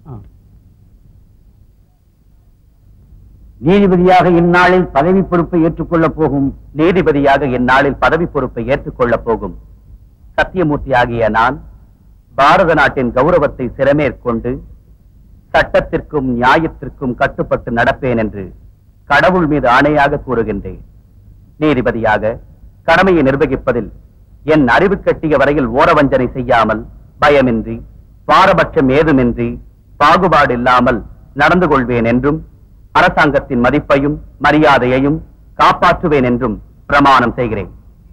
நீதிபதியாக இந்நாளில் பதவி பொறுப்பை ஏற்றுக்கொள்ளப் போகும் நீதிபதியாக இந்நாளில் பதவி பொறுப்பை ஏற்றுக்கொள்ளப் போகும் சத்தியமூர்த்தி ஆகிய நான் பாரத நாட்டின் கௌரவத்தை சிறமேற்கொண்டு சட்டத்திற்கும் நியாயத்திற்கும் கட்டுப்பட்டு நடப்பேன் என்று கடவுள் மீது ஆணையாக கூறுகின்றேன் நீதிபதியாக கடமையை நிர்வகிப்பதில் என் அறிவு கட்டிய வரையில் ஓரவஞ்சனை செய்யாமல் பயமின்றி பாரபட்சம் ஏதுமின்றி பாகுபாடு இல்லாமல் நடந்து கொள்வேன் என்றும் அரசாங்கத்தின் மதிப்பையும் மரியாதையையும் காப்பாற்றுவேன் என்றும் பிரமாணம் செய்கிறேன்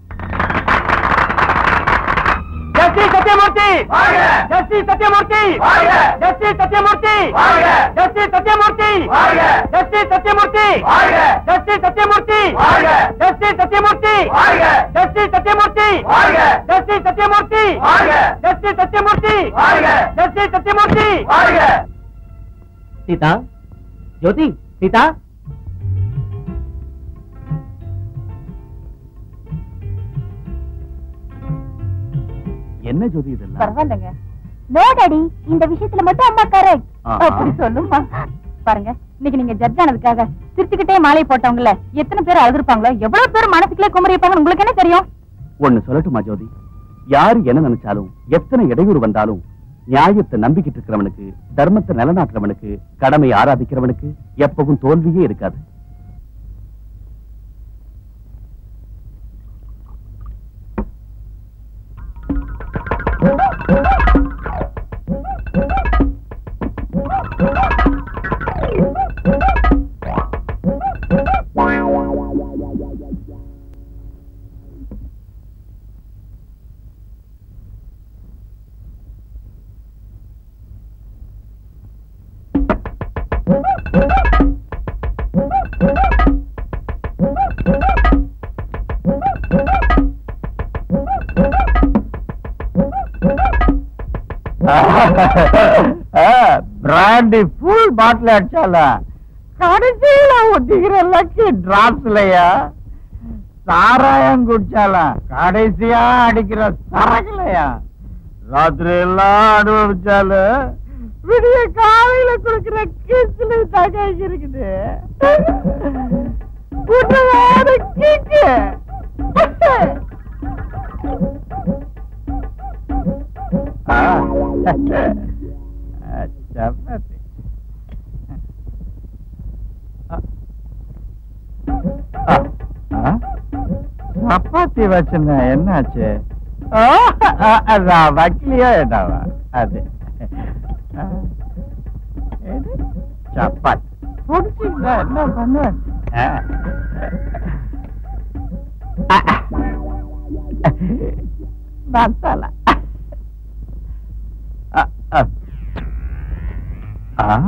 justice Satyamurthy justice Satyamurthy justice Satyamurthy justice Satyamurthy justice Satyamurthy justice Satyamurthy justice Satyamurthy justice Satyamurthy justice Satyamurthy justice Satyamurthy justice Satyamurthy Sita Jyothi Sita என்ன ஜோதி இதெல்லாம் பரவாயில்லைங்க நோ டாடி இந்த விஷயத்துல மட்டும் அம்மா கரெக்ட் ஆஹா. அப்படி சொல்லுமா பாருங்க இன்னைக்கு நீங்க ஜட்ஜ் ஆனதுக்காக சிரிச்சுக்கிட்டே மாலை போட்டவங்கள எத்தனை பேர் அழுதுருப்பாங்களோ எவ்வளவு பேர் மனசுக்குள்ளே குமரிப்பாங்கன்னு உங்களுக்கு என்ன தெரியும் ஒண்ணு சொல்லட்டுமா ஜோதி யாரு என்ன நினைச்சாலும் எத்தனை இடையூறு வந்தாலும் நியாயத்தை நம்பிக்கிட்டு இருக்கிறவனுக்கு தர்மத்தை நிலநாட்டுறவனுக்கு கடமை ஆராதிக்கிறவனுக்கு எப்பவும் தோல்வியே இருக்காது பிராண்டி ஃபுல் பாட்டில் அடிச்சால கடைசியில ஒட்டிக்கிற லக்கி டிராப்ஸ்லயா சாராயம் குடிச்சால கடைசியா அடிக்கிற சரக்குலையா ராத்திரி எல்லாம் அனுபவிச்சால விடிய காலையில கொடுக்கிற கிஸ்ல தகை இருக்குது உன்னதான கிக்கு சப்பாத்தி சப்பாத்தி வச்சிருந்தேன் என்னாச்சு ஆ, ஆ, அதான் வக்கலையோ என்னவா அது ஆ, இது சப்பாத்தி பிடிச்சிருந்தா என்ன பண்ணுவேன் ஆ. ஆ, ஆ. மசாலா ஆ, ஆ. ஆ?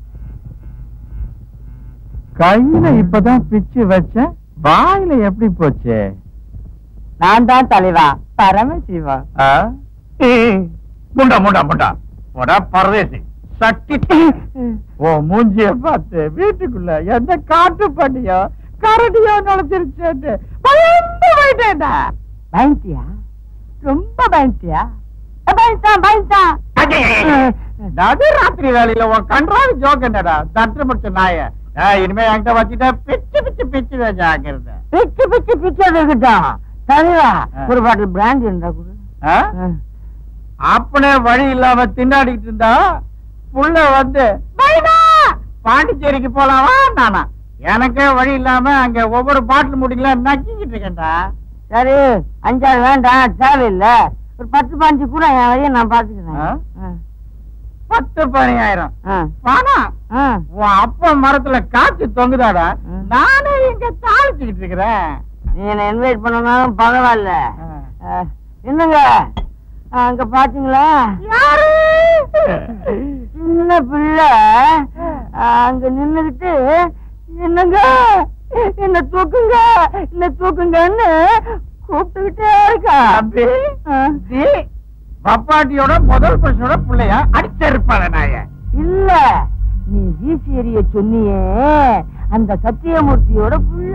கையில இப்பதான் பிச்சு வச்சேன் வாயில எப்படி போச்சு நான் தான் தலைவா பரமசிவா ஆ? முண்டா முண்டா முண்டா போடா பரதேசி சட்டி ஓ மூஞ்சிய பார்த்து வீட்டுக்குள்ள எந்த காட்டு பண்ணியோ கரடியோ நுழைச்சிருச்சு பயந்து போயிட்டேன்டா பயந்தியா ரொம்ப பயந்தியா பயந்தா பயந்தா நடு ராத்திரி வேலையில உன் கன்றாவி ஜோக் என்னடா தட்டு முடிச்ச நாய ஏய், இனிமே என்கிட்ட வச்சுட்டா பிச்சு பிச்சு பிச்சு ஜாக்கிரதை பிச்சு பிச்சு பிச்சு இருக்கட்டும் தலைவா ஆ. ஒரு பாட்டில் பிராண்ட் இருந்தா கொடு ஆ? அப்பனே வழி இல்லாம திண்டாடிட்டு இருந்தா புள்ள வந்து "பைனா, பாண்டிச்சேரிக்கு போலாமா நானா எனக்கே வழி இல்லாம அங்க ஒவ்வொரு பாட்டில் முடிக்கல நக்கிக்கிட்டு இருக்கேன்டா சரி அஞ்சாறு வேண்டாம் தேவையில்லை ஒரு பத்து பாஞ்சு கூட என் வழியை நான் பாத்துக்கிறேன் ஆ? ஆ. பத்து பதினாயிரம் ஆ. பணம் ஆ. உன் அப்பா மரத்துல காய்ச்சி தொங்குதாடா ம். நானே இங்க தாளிச்சுக்கிட்டு இருக்கிறேன் நீ என்ன இன்வைட் பண்ணனாலும் பரவாயில்ல ஆ, என்னங்க ஆ, அங்க பாத்தீங்களா யாரு சின்ன பிள்ளை ஆ, அங்க நின்னுகிட்டு என்னங்க என்ன தூக்குங்க என்ன தூக்குங்கன்னு கூப்பிட்டுக்கிட்டே இருக்கா தம்பி, ஆ. நீ பப்பாட்டியோட முதல் பசனோட பிள்ளையா அடிச்சிருப்பான நாய இல்ல நீ வீசி எறிய சொன்னியே அந்த சத்தியமூர்த்தியோட புள்ள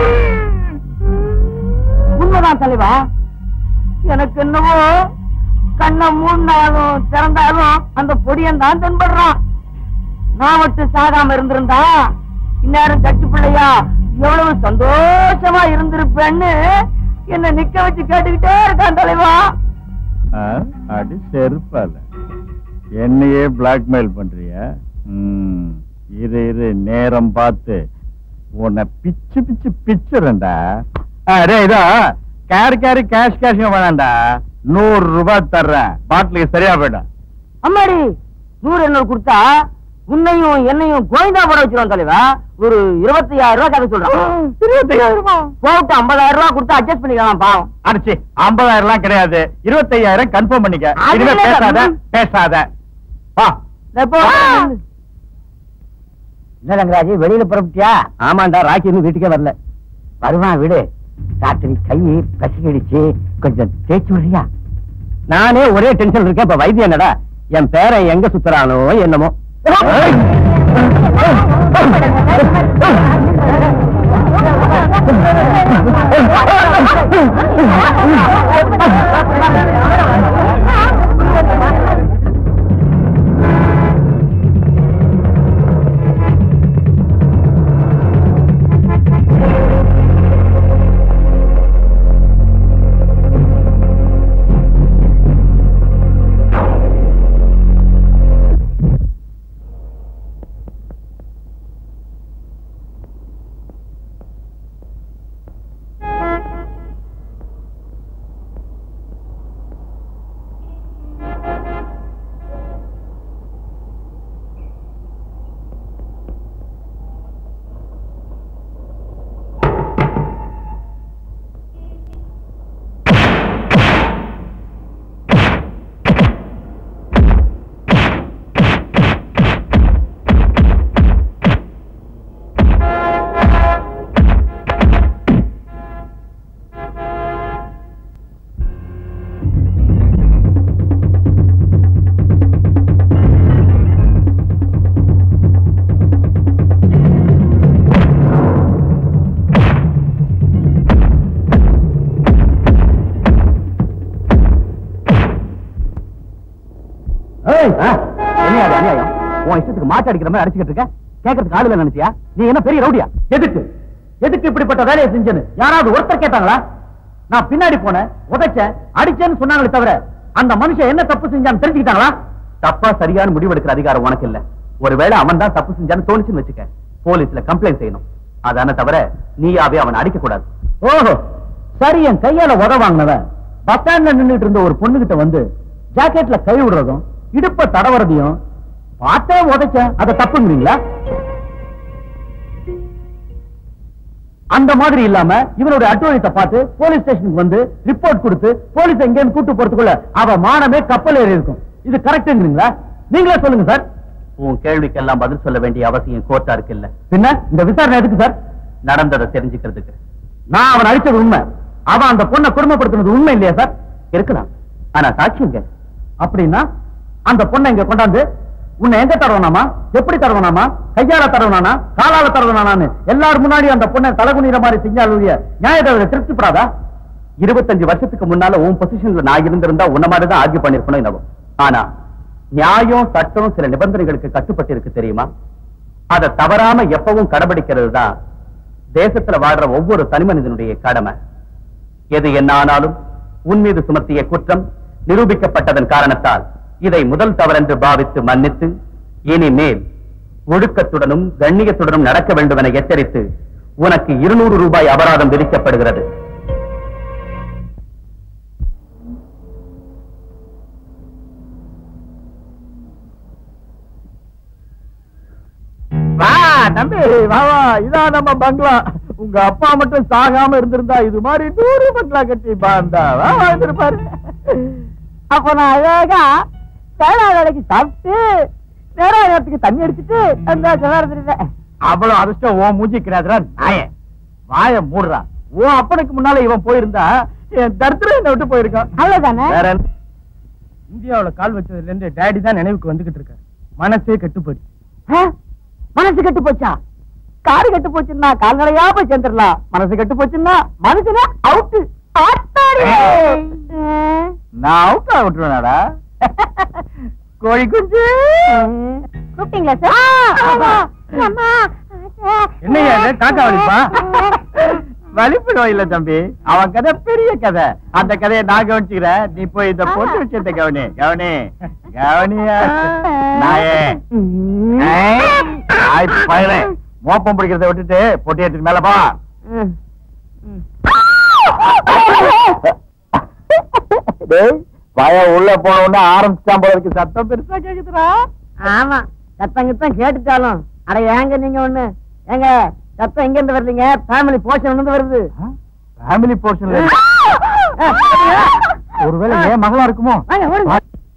உண்மைதான் தலைவா எனக்கு என்னவோ கண்ணை மூடினாலும் திறந்தாலும் அந்த பொடியன் தான் தென்படுறான் நான் மட்டும் சாகாம இருந்திருந்தா இந்நேரம் தட்டு பிள்ளையா எவ்வளவு சந்தோஷமா இருந்திருப்பேன்னு என்ன நிக்க வச்சு கேட்டுக்கிட்டே இருக்கான் தலைவா ஆ, அடி செருப்பால என்னையே பிளாக்மெயில் பண்றியா ம், இரு இரு நேரம் பார்த்து உன்னை பிச்சு பிச்சு பிச்சுறேன்டா அரே இதோ கேரி கேரி கேஷ் கேஷ் வேணாம்டா நூறு ரூபாய் தர்றேன் பாட்டிலுக்கு சரியா போயிடும் அம்மாடி நூறு எண்ணூறு கொடுத்தா உன்னையும் என்னையும் கோவிந்தா போட வச்சிருவோம் தலைவா ஒரு இருபத்தி ஆயிரம் ரூபாய் கதை சொல்றான் இருபத்தையாயிரமா போட்டு ஐம்பதாயிரம் ரூபாய் கொடுத்து அட்ஜஸ்ட் பண்ணிக்கலாம் பாவம் அடிச்சு ஐம்பதாயிரம் எல்லாம் கிடையாது இருபத்தையாயிரம் கன்ஃபார்ம் பண்ணிக்க அது இனிமே இல்ல. பேசாத பேசாத வா எப்போ என்ன ரங்கராஜ் வெளியில புறப்பட்டியா ஆமாண்டா ராக்கி இன்னும் வீட்டுக்கே வரல வருவான் விடு ராத்திரி கை பசிக்கிடுச்சு கொஞ்சம் தேய்ச்சி விடுறியா நானே ஒரே டென்ஷன் இருக்கேன் இப்ப வைத்தியம் என்னடா என் பேரன் எங்க சுத்துறானோ என்னமோ ஏய்! ஏய், ஆ, என்னையா இது அநியாயம் உன் இஷ்டத்துக்கு மாட்டு அடிக்கிற மாதிரி அடிச்சுக்கிட்டு இருக்க கேட்கறதுக்கு ஆளு இல்ல நினைச்சியா நீ என்ன பெரிய ரவுடியா எதுக்கு எதுக்கு இப்படிப்பட்ட வேலையை செஞ்சேன்னு யாராவது ஒருத்தர் கேட்டாங்களா நான் பின்னாடி போனேன் உதைச்சேன் அடிச்சேன்னு சொன்னாங்களே தவிர அந்த மனுஷன் என்ன தப்பு செஞ்சான்னு தெரிஞ்சுக்கிட்டாங்களா தப்பா சரியான முடிவெடுக்கிற அதிகாரம் உனக்கு இல்ல ஒருவேளை அவன் தான் தப்பு செஞ்சான்னு தோணுச்சுன்னு வச்சுக்க போலீஸ்ல கம்ப்ளைண்ட் செய்யணும் அதான தவிர நீயாவே அவனை அடிக்க கூடாது ஓஹோ சரி என் கையால உத வாங்கினவன் பஸ் ஸ்டாண்ட்ல நின்னுட்டு இருந்த ஒரு பொண்ணுகிட்ட வந்து ஜாக்கெட்ல கை விடுறதும் இடுப்ப தடவறதையும் பார்த்தே உதைச்சேன் அதை தப்புங்கிறீங்களா அந்த மாதிரி இல்லாம இவனுடைய அட்டுவழித்தை பார்த்து போலீஸ் ஸ்டேஷனுக்கு வந்து ரிப்போர்ட் கொடுத்து போலீஸ் எங்கேன்னு கூட்டு போறதுக்குள்ள அவ மானமே கப்பல் ஏறி இருக்கும் இது கரெக்ட்ங்கிறீங்களா நீங்களே சொல்லுங்க சார் உன் கேள்விக்கெல்லாம் பதில் சொல்ல வேண்டிய அவசியம் கோர்ட்டா இருக்கு இல்ல பின்ன இந்த விசாரணை எதுக்கு சார் நடந்ததை தெரிஞ்சுக்கிறதுக்கு நான் அவன் அடிச்சது உண்மை அவன் அந்த பொண்ணை குடும்பப்படுத்தினது உண்மை இல்லையா சார் இருக்கலாம் ஆனா சாட்சியங்க அப்படின்னா அந்த பொண்ணை இங்க கொண்டாந்து உன்னை எங்க தடவனாமா எப்படி தடவனாமா கையால தடவனானா காலால தடவனானு எல்லாரும் முன்னாடி அந்த பொண்ணை தலகுனிற மாதிரி செஞ்சாலுடைய நியாயத்தை திருப்திப்படாதா இருபத்தஞ்சு வருஷத்துக்கு முன்னால உன் பொசிஷன்ல நான் இருந்திருந்தா உன்ன மாதிரி தான் ஆர்கியூ பண்ணிருக்கணும் என்னவோ ஆனா நியாயம் சட்டம் சில நிபந்தனைகளுக்கு கட்டுப்பட்டு இருக்கு தெரியுமா அதை தவறாம எப்பவும் கடைபிடிக்கிறது தான் தேசத்துல வாழ்ற ஒவ்வொரு தனி மனிதனுடைய கடமை எது என்ன ஆனாலும் உன் மீது சுமத்திய குற்றம் நிரூபிக்கப்பட்டதன் காரணத்தால் இதை முதல் தவறென்று பாவித்து மன்னித்து இனிமேல் ஒழுக்கத்துடனும் கண்ணியத்துடனும் நடக்க வேண்டும் என எச்சரித்து உனக்கு இருநூறு ரூபாய் அபராதம் விதிக்கப்படுகிறது வா தம்பி வா வா இதான் நம்ம பங்களா உங்க அப்பா மட்டும் சாகாம இருந்திருந்தா இது மாதிரி நூறு பங்களா கட்டி பாந்தா வா வாழ்ந்திருப்பாரு அப்ப நான் அழகா சேலா வேலைக்கு சாப்பிட்டு நேரத்துக்கு தண்ணி அடிச்சிட்டு அந்த கிணறுறேன் அவ்வளவு அதிர்ஷ்டம் ஓ மூஞ்சி கிடையாதுடா நாய வாய மூடுறா ஓ அப்பனுக்கு முன்னால இவன் போயிருந்தா என் தரித்திரம் என்ன விட்டு போயிருக்கான் அவ்வளவுதானே வேற என்ன? இந்தியாவுல கால் வச்சதுல இருந்து டேடி தான் நினைவுக்கு வந்துகிட்டு இருக்காரு மனசே கட்டுப்படி ஆ? மனசு கெட்டு போச்சா காரு கெட்டு போச்சுன்னா கால்நடையா போய் சேர்ந்துடலாம் மனசு கெட்டு போச்சுன்னா மனுஷன அவுட்டு ஆத்தாடி நான் அவுட் ஆக விட்டுருவேனாடா கோழி குஞ்சு கூப்பிட்டீங்களா சார் என்னய்யா இது? காக்கா வலிப்பா? வலிப்பு நோய் இல்ல தம்பி அவன் கதை பெரிய கதை அந்த கதையை நான் கவனிச்சுக்கிறேன் நீ போய் இந்த பொண்ணு விஷயத்தை கவனி கவனி கவனியா நாயே ஏய், நாய் பயலே. மோப்பம் பிடிக்கிறத விட்டுட்டு பொட்டி எடுத்துட்டு மேல போ டேய், பயம் உள்ள போன உடனே ஆரம்பிச்சான் போல இருக்கு சத்தம் பெருசா கேக்குதுடா ஆமா சத்தம் கித்தம் கேட்டுட்டாலும் அட ஏங்க நீங்க ஒண்ணு ஏங்க சத்தம் எங்க இருந்து வருதுங்க ஃபேமிலி போர்ஷன் இருந்து வருது ஃபேமிலி போர்ஷன்ல ஒருவேளை ஏன் மகளா இருக்குமோ வாங்க, ஓடுங்க.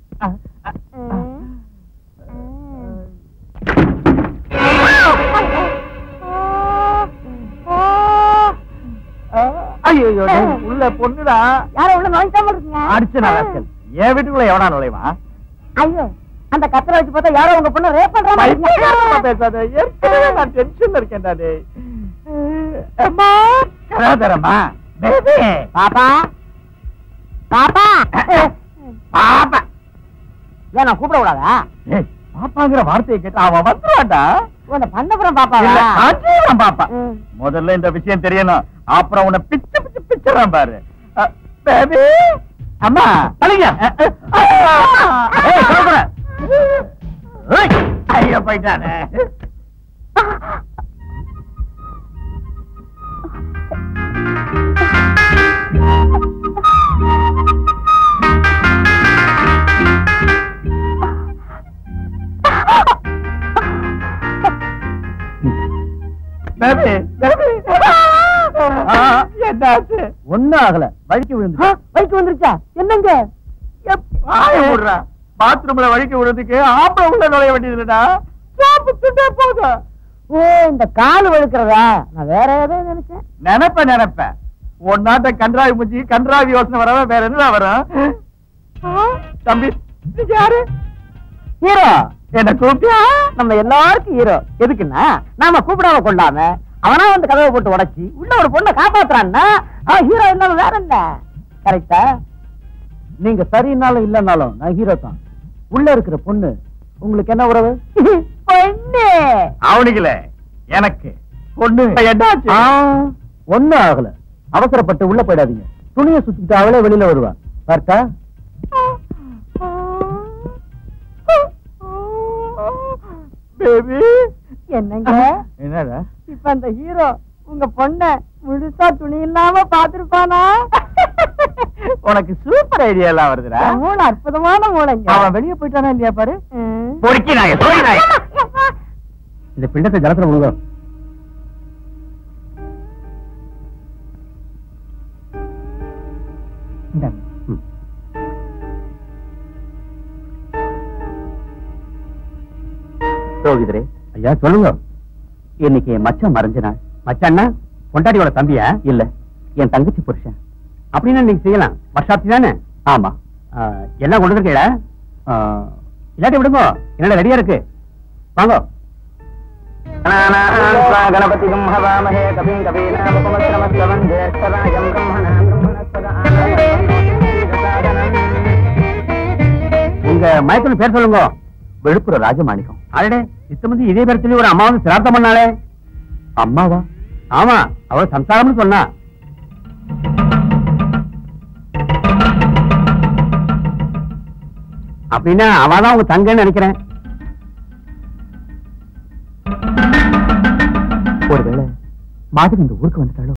ஐயோ உள்ள பொண்ணுடா யாரோ உள்ள நுழைஞ்சாம இருக்குங்க அடிச்சு நான் என் வீட்டுக்குள்ள எவனா நுழைவான் ஐயோ அந்த கத்தரை வச்சு பார்த்தா யாரோ உங்க பொண்ணு ரேப் பண்ற மாதிரி பைத்தியக்காரமா இருக்குங்க. பேசாத ஏற்கனவே நான் டென்ஷன்ல இருக்கேன்டா டேய் அம்மா கராதரம்மா பேபி பாப்பா பாப்பா பாப்பா ஏன் நான் கூப்பிட கூடாதா ஏய் பாப்பாங்கிற வார்த்தையை கேட்டு அவன் வந்துருவான்டா உன்னை பண்ணப்புறம் இல்ல, பாப்பாவா காஞ்சிபுரம் பாப்பா ம். முதல்ல இந்த விஷயம் தெரியணும் அப்புறம் உன்னை பிச்சு பிச்சு பிச்சுறான் பாரு அ, பேபி அம்மா அழிங்க ஐயோ போயிட்டானே பேபி பேபி ஆ, என்னாச்சு ஒண்ணும் ஆகல வழிக்கு விழுந்து பைக் வந்துருச்சா என்னங்க வாய விடுறா பாத்ரூம்ல வழிக்கு விடுறதுக்கு ஆம்பளை உள்ள நுழைய வேண்டியது இல்லடா சாப்பிட்டுட்டே போதும் ஓ இந்த கால் வழுக்கிறதா நான் வேற ஏதோ நினைச்சேன் நினைப்ப நினைப்ப உன் நாட்ட கன்றாவி முஞ்சி கன்றாவி யோசனை வரவ வேற என்ன வரும் ஆ, தம்பி நீ யாரு ஹீரோ என்ன கூப்பிட்டியா நம்ம எல்லாருக்கும் ஹீரோ எதுக்குன்னா நாம கூப்பிடாம கொள்ளாம அவனா வந்து கதவை போட்டு உடைச்சி உள்ள ஒரு பொண்ணை காப்பாத்துறான்னா அவன் ஹீரோ இல்லாம வேற என்ன கரெக்டா நீங்க சரினாலும் இல்லனாலும் நான் ஹீரோ தான் உள்ள இருக்கிற பொண்ணு உங்களுக்கு என்ன உறவு பொண்ணு அவனுக்குல எனக்கு பொண்ணு என்னாச்சு ஆ, ஒண்ணும் ஆகல அவசரப்பட்டு உள்ள போயிடாதீங்க துணியை சுத்திட்டு அவளே வெளியில வருவா பார்த்தா பேபி என்னங்க என்னடா இப்ப அந்த ஹீரோ உங்க பொண்ண முழுசா துணி இல்லாம பாத்துருப்பானா உனக்கு சூப்பர் ஐடியா எல்லாம் வருதுடா மூணு அற்புதமான மூளைங்க அவன் வெளிய போயிட்டானா இல்லையா பாரு ம். பொறுக்கி நாய பொறுக்கி நாய இந்த பிண்டத்தை ஜலத்துல முழுங்க ம். ரோகிதரே ஐயா சொல்லுங்க இன்னைக்கு என் மச்சான் மறைஞ்ச நாள் மச்சான்னா பொண்டாட்டியோட தம்பியா இல்ல என் தங்கச்சி புருஷன் அப்படின்னா நீங்க செய்யலாம் வருஷாப்தி தானே ஆமா ஆ, எல்லாம் கொண்டு இருக்கீங்களா இல்லாட்டி விடுங்க என்னடா ரெடியா இருக்கு வாங்க கணபதிகம் ஹவாமஹே கபிம் கபீனாமுபமஸ்ரமஸ்ரவம் ஜேஷ்டராஜம் பிரம்மணாம் உங்க மயக்கம் பேர் சொல்லுங்க விழுப்புரம் ராஜமாணிக்கம் அடடே சித்தமதி இதே பேர் சொல்லி ஒரு அம்மாவது சிரார்த்தம் பண்ணாளே அம்மாவா ஆமா அவ சம்சாரம்னு சொன்னா அப்படின்னா அவதான் உங்க தங்கன்னு நினைக்கிறேன் ஒருவேளை மாதிரி இந்த ஊருக்கு வந்துட்டாளோ